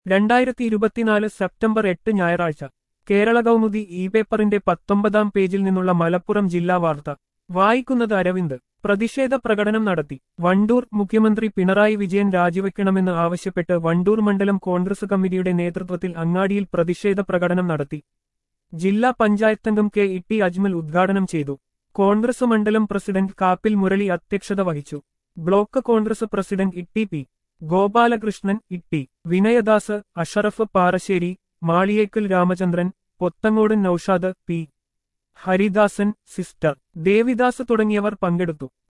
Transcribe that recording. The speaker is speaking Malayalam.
രണ്ടായിരത്തി ഇരുപത്തിനാല് സെപ്റ്റംബർ എട്ട് ഞായറാഴ്ച കേരള കൗമുദി ഇ പേപ്പറിന്റെ പത്തൊമ്പതാം പേജിൽ നിന്നുള്ള മലപ്പുറം ജില്ലാ വാർത്ത വായിക്കുന്നത് അരവിന്ദ് പ്രതിഷേധ പ്രകടനം നടത്തി വണ്ടൂർ മുഖ്യമന്ത്രി പിണറായി വിജയൻ രാജിവെക്കണമെന്ന് ആവശ്യപ്പെട്ട് വണ്ടൂർ മണ്ഡലം കോൺഗ്രസ് കമ്മിറ്റിയുടെ നേതൃത്വത്തിൽ അങ്ങാടിയിൽ പ്രതിഷേധ പ്രകടനം നടത്തി ജില്ലാ പഞ്ചായത്തംഗം കെ ഇ ടി അജ്മൽ ഉദ്ഘാടനം ചെയ്തു കോൺഗ്രസ് മണ്ഡലം പ്രസിഡന്റ് കാപ്പിൽ മുരളി അധ്യക്ഷത വഹിച്ചു block Congress president Itty P Gopalakrishnan Itty Vinayadas Ashraf Parasseri Maliyekkal Ramachandran Pothangode Noushad P Haridasan sister Devidas തുടങ്ങിയവർ പങ്കെടുത്തു